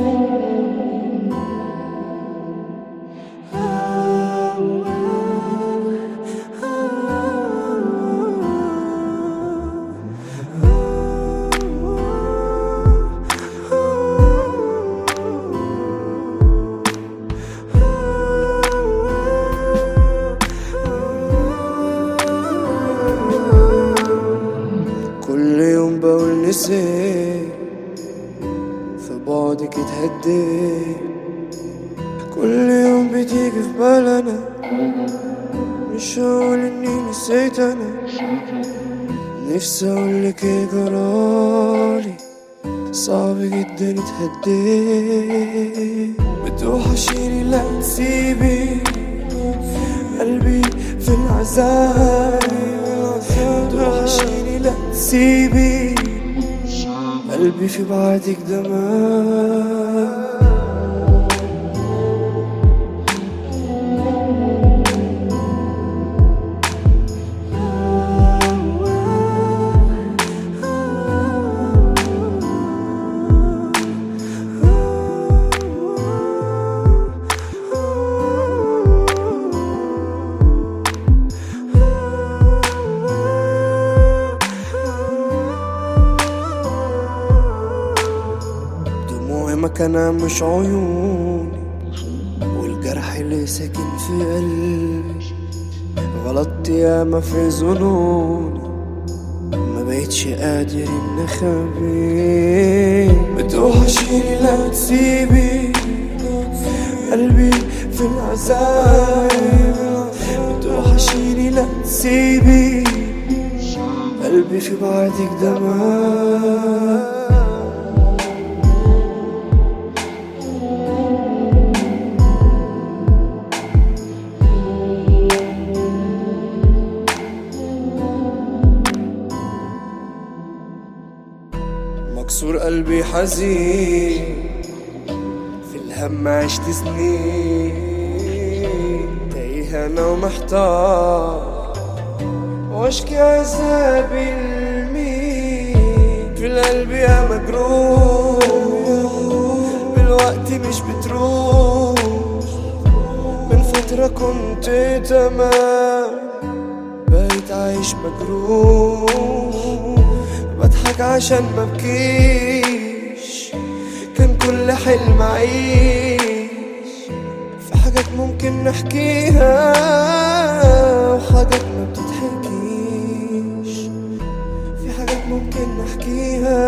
كل يوم بقول نسيت في بعدك اتهديت كل يوم بتيجي في بالنا مش هقول اني نسيت انا نفسي اقولك ايه جرالي صعب جدا اتهديت بتوحشيني لا تسيبي قلبي في العذاب بتوحشيني لا تسيبي قلبي في بعدك دمار دموعي مكانها مش عيوني والجرح اللي ساكن في قلبي غلطت ياما في ظنوني ما بقتش قادر ان اخبي بتوحشيني لا تسيبي قلبي في العذاب بتوحشيني لا تسيبي قلبي في بعدك دمار مكسور قلبي حزين في الهم عشت سنين تايه انا ومحتار واشكي عذابي لمين في القلب يا مجروح بالوقت مش بتروح من فترة كنت تمام بقيت عايش مجروح بضحك عشان مبكيش كان كل حلم عيش في حاجات ممكن نحكيها وحاجات ما بتتحكيش في حاجات ممكن نحكيها